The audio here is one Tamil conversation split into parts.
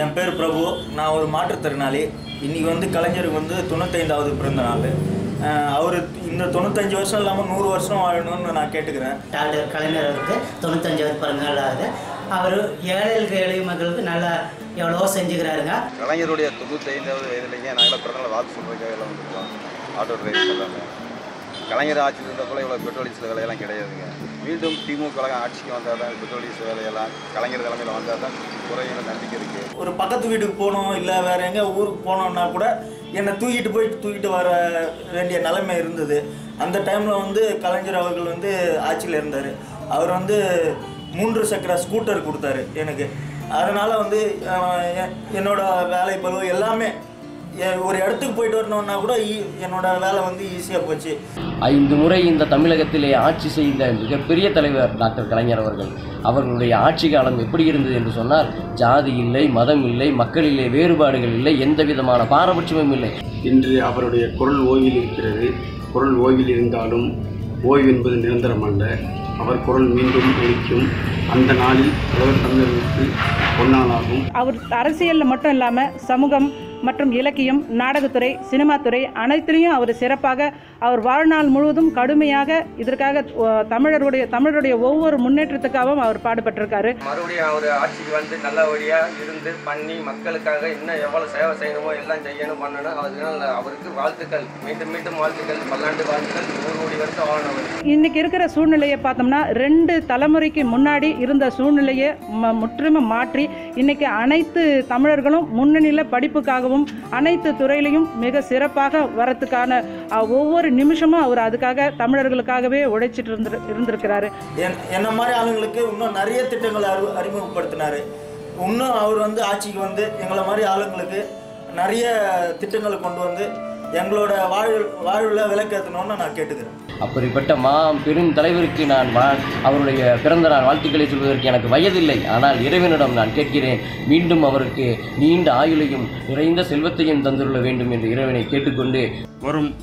என் பேர் பிரபு நான் ஒரு மாற்றுத்திறனாளி இன்றைக்கி வந்து கலைஞருக்கு வந்து தொண்ணூத்தைந்தாவது பிறந்த நாள் அவர் இந்த தொண்ணூத்தஞ்சு வருஷம் இல்லாமல் நூறு வருஷம் வாழணும்னு நான் கேட்டுக்கிறேன் டாக்டர் கலைஞர் அவருக்கு தொண்ணூத்தஞ்சாவது பிறந்தநாள் ஆகுது அவர் ஏழைகளுக்கு எளிய மக்களுக்கு நல்லா எவ்வளவோ செஞ்சுக்கிறாருங்க கலைஞருடைய தொண்ணூத்தைந்தாவது வயதுலேங்க நாங்களாம் பிறந்தநாள் வாழ்த்து சொல்கிறதுக்காக எல்லாம் வந்துருக்கோம் ஆட்டோ டிரைவர்ஸ் எல்லாமே கலைஞர் ஆட்சியில் இருந்தப்போல இவ்வளோ பெட்ரோல் டீசல் விலையெல்லாம் கிடையாதுங்க மீண்டும் திமுக கழகம் ஆட்சிக்கு வந்தால் தான் பெட்ரோல் டீசல் விலையெல்லாம் கலைஞர் தலைமையில் வந்தால் தான் குறையின நம்பிக்கை இருக்குது ஒரு பக்கத்து வீட்டுக்கு போகணும் இல்லை வேறு எங்கே ஊருக்கு போனோம்னா கூட என்னை தூக்கிட்டு போயிட்டு தூக்கிட்டு வர வேண்டிய நிலைமை இருந்தது அந்த டைமில் வந்து கலைஞர் அவர்கள் வந்து ஆட்சியில் இருந்தார் அவர் வந்து மூன்று சக்கர ஸ்கூட்டர் கொடுத்தாரு எனக்கு அதனால் வந்து அஹ், எ- என்னோட வேலை பளு எல்லாமே எ- ஒரு இடத்துக்கு போயிட்டு வரணுன்னா கூட ஈ- என்னோட வேலை வந்து ஈஸியாக போச்சு ஐந்து முறை இந்த தமிழகத்திலே ஆட்சி செய்த மிகப்பெரிய தலைவர் டாக்டர் கலைஞர் அவர்கள் அவர்களுடைய ஆட்சி காலம் எப்படி இருந்தது என்று சொன்னால் ஜாதி இல்லை மதம் இல்லை மக்கள் இல்லை வேறுபாடுகள் இல்லை எந்த விதமான பாரபட்சமும் இல்லை இன்று அவருடைய குரல் ஓய்வில் இருக்கிறது குரல் ஓய்வில் இருந்தாலும் ஓய்வு என்பது நிரந்தரம் அல்ல அவர் குரல் மீண்டும் ஒலிக்கும் அந்த நாளில் உலக தமிழர்களுக்கு பொன்னாளாகும் அவர் அரசியலில் மட்டும் இல்லாமல் சமூகம் மற்றும் இலக்கியம் நாடகத்துறை சினிமாத்துறை அனைத்திலையும் அவர் சிறப்பாக அவர் வாழ்நாள் முழுவதும் கடுமையாக இதற்காக அஹ், தமிழருடைய தமிழருடைய ஒவ்வொரு முன்னேற்றத்துக்காகவும் அவர் பாடுபட்டிருக்காரு மறுபடியும் அவர் ஆட்சிக்கு வந்து நல்லபடியாக இருந்து பண்ணி மக்களுக்காக இன்னும் எவ்வளோ சேவை செய்யணுமோ எல்லாம் செய்யணும் பண்ணணும் அதனால அவருக்கு வாழ்த்துக்கள் மீண்டும் மீண்டும் வாழ்த்துக்கள் பல்லாண்டு வாழ்த்துக்கள் நூறு கோடி வருஷம் வாழணும் அவர் இன்னைக்கு இருக்கிற சூழ்நிலையை பார்த்தோம்னா ரெண்டு தலைமுறைக்கு முன்னாடி இருந்த சூழ்நிலையை ம- முற்றிலும் மாற்றி இன்னைக்கு அனைத்து தமிழர்களும் முன்னணியில் படிப்புக்காகவும் அனைத்து துறையிலையும் மிக சிறப்பாக வரத்துக்கான அஹ், ஒவ்வொரு நிமிஷமும் அவர் அதுக்காக தமிழர்களுக்காகவே உழைச்சிட்டு இருந்து இருந்திருக்கிறாரு என் என்ன மாதிரி ஆளுங்களுக்கு இன்னும் நிறைய திட்டங்களை அறி அறிமுகப்படுத்தினார் இன்னும் அவர் வந்து ஆட்சிக்கு வந்து எங்களை மாதிரி ஆளுங்களுக்கு நிறைய திட்டங்களை கொண்டு வந்து எங்களோட வாழ் வாழ்வில் விளக்கேற்றணும்னு நான் கேட்டுக்கிறேன் அப்படிப்பட்ட மா பெரும் தலைவருக்கு நான் வா அவருடைய பிறந்த நாள் வாழ்த்துக்களை சொல்வதற்கு எனக்கு வயதில்லை ஆனால் இறைவனிடம் நான் கேட்கிறேன் மீண்டும் அவருக்கு நீண்ட ஆயுளையும் நிறைந்த செல்வத்தையும் தந்துள்ள வேண்டும் என்று இறைவனை கேட்டுக்கொண்டு வரும்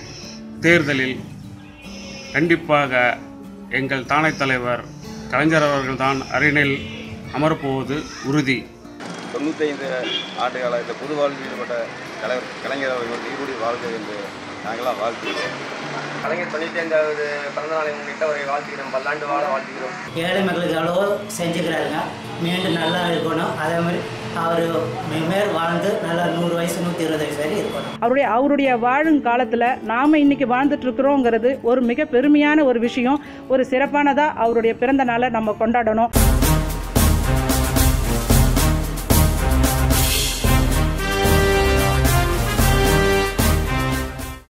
தேர்தலில் கண்டிப்பாக எங்கள் தானை தலைவர் கலைஞர் அவர்கள்தான் அரியணையில் அமரப்போவது உறுதி தொண்ணூத்தைந்து ஆண்டு கால இந்த பொது வாழ்வில் ஈடுபட்ட தலைவர் கலைஞர் அவர்கள் ஈடுபடி வாழ்க்கை என்று நாங்களாம் வாழ்த்துகிறோம் கலைஞர் தொண்ணூற்றி ஐந்தாவது பிறந்த நாளை முன்னிட்டு அவரை வாழ்த்துகிறோம் பல்லாண்டு வாழ வாழ்த்துகிறோம் ஏழை மக்களுக்கு எவ்வளவோ செஞ்சுக்கிறாருங்க மீண்டும் நல்லா இருக்கணும் அதே மாதிரி அவர் மேல் வாழ்ந்து நல்லா நூறு வயசு நூற்றி இருபது வயசு வரை இருக்கணும் அவருடைய அவருடைய வாழும் காலத்தில் நாம் இன்னைக்கு வாழ்ந்துட்டு இருக்கிறோங்கிறது ஒரு மிக பெருமையான ஒரு விஷயம் ஒரு சிறப்பானதாக அவருடைய பிறந்த நாளை நம்ம கொண்டாடணும்